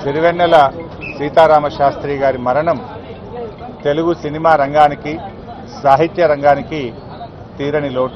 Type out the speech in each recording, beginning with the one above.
సిరివెన్నెల సీతారామ శాస్త్రి గారి మరణం తెలుగు సినిమా రంగానికి సాహిత్య రంగానికి తీరని లోటు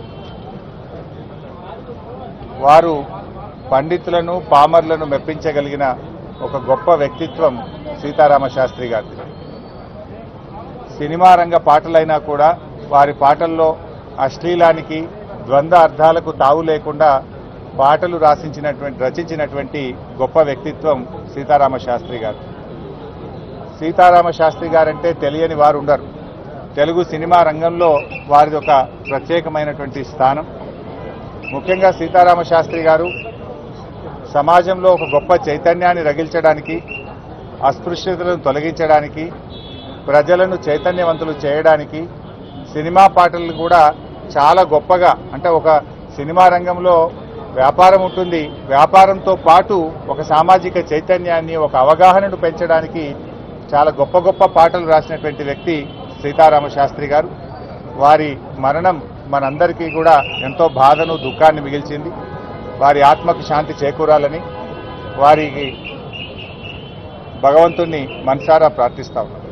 వారు పండితులను పామర్లను మెప్పించగలిగిన ఒక గొప్ప వ్యక్తిత్వం సీతారామ శాస్త్రి గారిది సినిమా రంగ పాటలైనా కూడా వారి పాటల్లో అశ్లీలానికి ద్వంద్వ అర్థాలకు తావు లేకుండా పాటలు రాసించినటువంటి రచించినటువంటి గొప్ప వ్యక్తిత్వం సీతారామ శాస్త్రి గారు సీతారామ శాస్త్రి గారంటే తెలియని వారు ఉండరు తెలుగు సినిమా రంగంలో వారిది ఒక ప్రత్యేకమైనటువంటి స్థానం ముఖ్యంగా సీతారామ శాస్త్రి గారు సమాజంలో ఒక గొప్ప చైతన్యాన్ని రగిల్చడానికి అస్పృశ్యతలను తొలగించడానికి ప్రజలను చైతన్యవంతులు చేయడానికి సినిమా పాటలు కూడా చాలా గొప్పగా అంటే ఒక సినిమా రంగంలో వ్యాపారం ఉంటుంది వ్యాపారంతో పాటు ఒక సామాజిక చైతన్యాన్ని ఒక అవగాహనను పెంచడానికి చాలా గొప్ప గొప్ప పాటలు రాసినటువంటి వ్యక్తి సీతారామ శాస్త్రి గారు వారి మరణం మనందరికీ కూడా ఎంతో బాధను దుఃఖాన్ని మిగిల్చింది వారి ఆత్మకు శాంతి చేకూరాలని వారికి భగవంతుణ్ణి మనసారా ప్రార్థిస్తా ఉన్నాం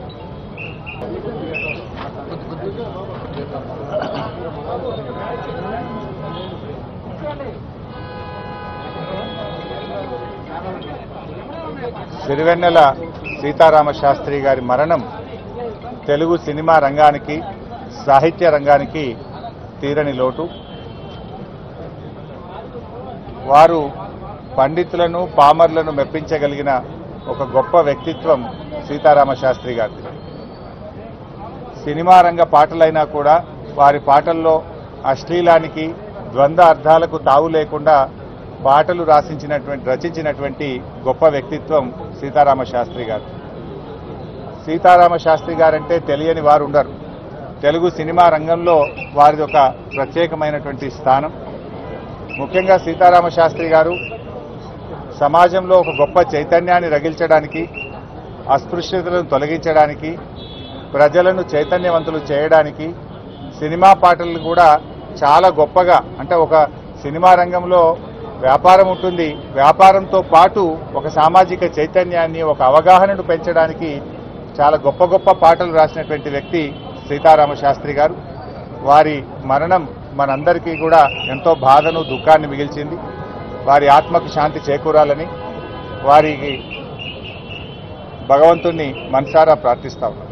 సిరివెన్నెల సీతారామ శాస్త్రి గారి మరణం తెలుగు సినిమా రంగానికి సాహిత్య రంగానికి తీరని లోటు వారు పండితులను పామర్లను మెప్పించగలిగిన ఒక గొప్ప వ్యక్తిత్వం సీతారామ శాస్త్రి గారిది సినిమా రంగ పాటలైనా కూడా వారి పాటల్లో అశ్లీలానికి ద్వంద్వ అర్థాలకు తావు లేకుండా పాటలు రాసించినటువంటి రచించినటువంటి గొప్ప వ్యక్తిత్వం సీతారామ శాస్త్రి గారు సీతారామ శాస్త్రి గారంటే తెలియని వారు ఉండరు తెలుగు సినిమా రంగంలో వారిది ఒక ప్రత్యేకమైనటువంటి స్థానం ముఖ్యంగా సీతారామ శాస్త్రి గారు సమాజంలో ఒక గొప్ప చైతన్యాన్ని రగిల్చడానికి అస్పృశ్యతలను తొలగించడానికి ప్రజలను చైతన్యవంతులు చేయడానికి సినిమా పాటలు కూడా చాలా గొప్పగా అంటే ఒక సినిమా రంగంలో వ్యాపారం ఉంటుంది వ్యాపారంతో పాటు ఒక సామాజిక చైతన్యాన్ని ఒక అవగాహనను పెంచడానికి చాలా గొప్ప గొప్ప పాటలు రాసినటువంటి వ్యక్తి సీతారామ శాస్త్రి గారు వారి మరణం మనందరికీ కూడా ఎంతో బాధను దుఃఖాన్ని మిగిల్చింది వారి ఆత్మకు శాంతి చేకూరాలని వారికి భగవంతుణ్ణి మనసారా ప్రార్థిస్తా ఉన్నాం